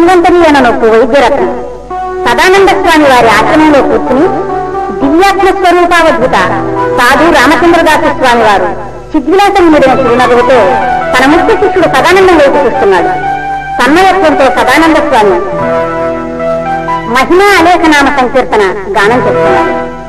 ధన్వంతరి అనొప్పు వైద్యరత్నం సదానంద స్వామి వారి ఆశ్రమంలో కూర్చుని దివ్యాత్మ స్వరూపావద్భుత సాధు రామచంద్రదాసు స్వామి వారు చిద్విలాసం ముడిన చిరునవ్వుతో తన ముఖ్య శిష్యుడు సదానందం వైపు చూస్తున్నాడు సన్నయత్వంతో సదానంద స్వామి మహిమా అలేఖనామ సంకీర్తన గానం చేస్తున్నాడు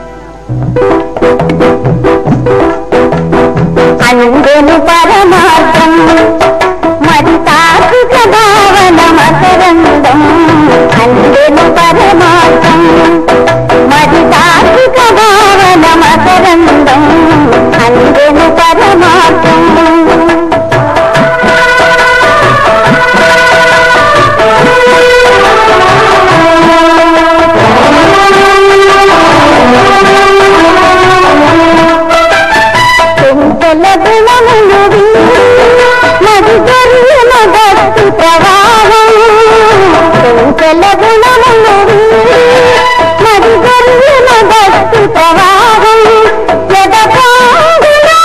అందెను పరమార్థం మరి తాత్విక భావన మకరందం అందెను పరమార్థం మరి తాత్విక భావన మకరందం అందెను పరమార్థం పెంచల గుణములు మరి జరిగిన భక్తి ప్రవాహం పెంచల గుణములు మరి జరిగిన భక్తి ప్రవాహం ఎదకాంగులా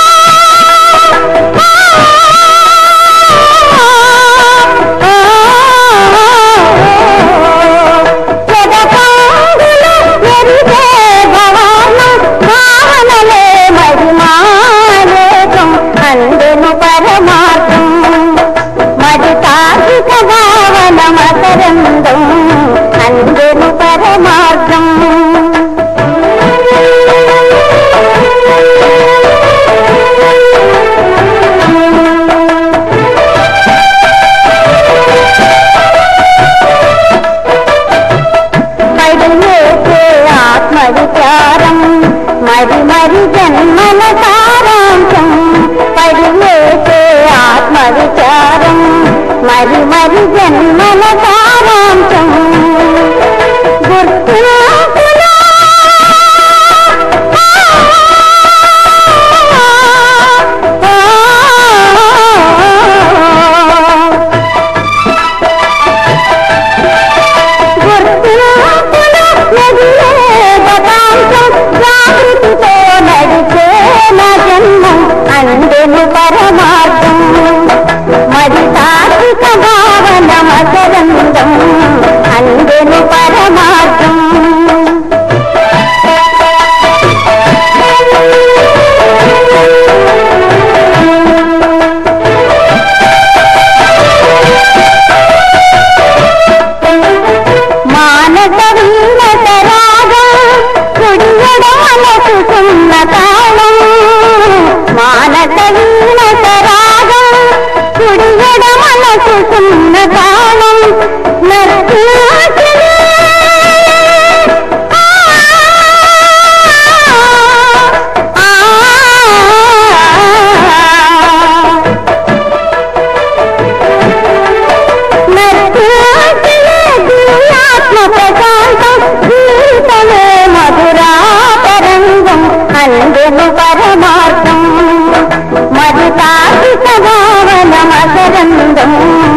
ఎదకాంగులు ఎరిగే భవాన భావనలే మహిమాలేకం అందెను పరమార్థం మరి తాత్విక భావన మకరందం అందెను పరమార్థం పడిలేసే ఆత్మ విచారం మరి మరి జన్మల సారాంశం పడిలేసే ఆత్మ విచారం మరి మరి జన్మల సారాంశం గుర్తులా గుర్తులా నదిలే గతాంశం జాగృతితో నడిచే నా జన్మం అందెను పరమార్థం మరి తాత్విక భావన మకరందం అందెను పరమార్థం మానస వీణత రాగం కుడియడమలకు సున్న తాళం మానస వీణత రాగం కుడియడమలకు సున్న తాళం నర్తనలే. ఆ, ఆ, ఆ. జీవితమే మధురాతరంగం అందెను పరమార్థం మరి తాత్విక భావన మకరందం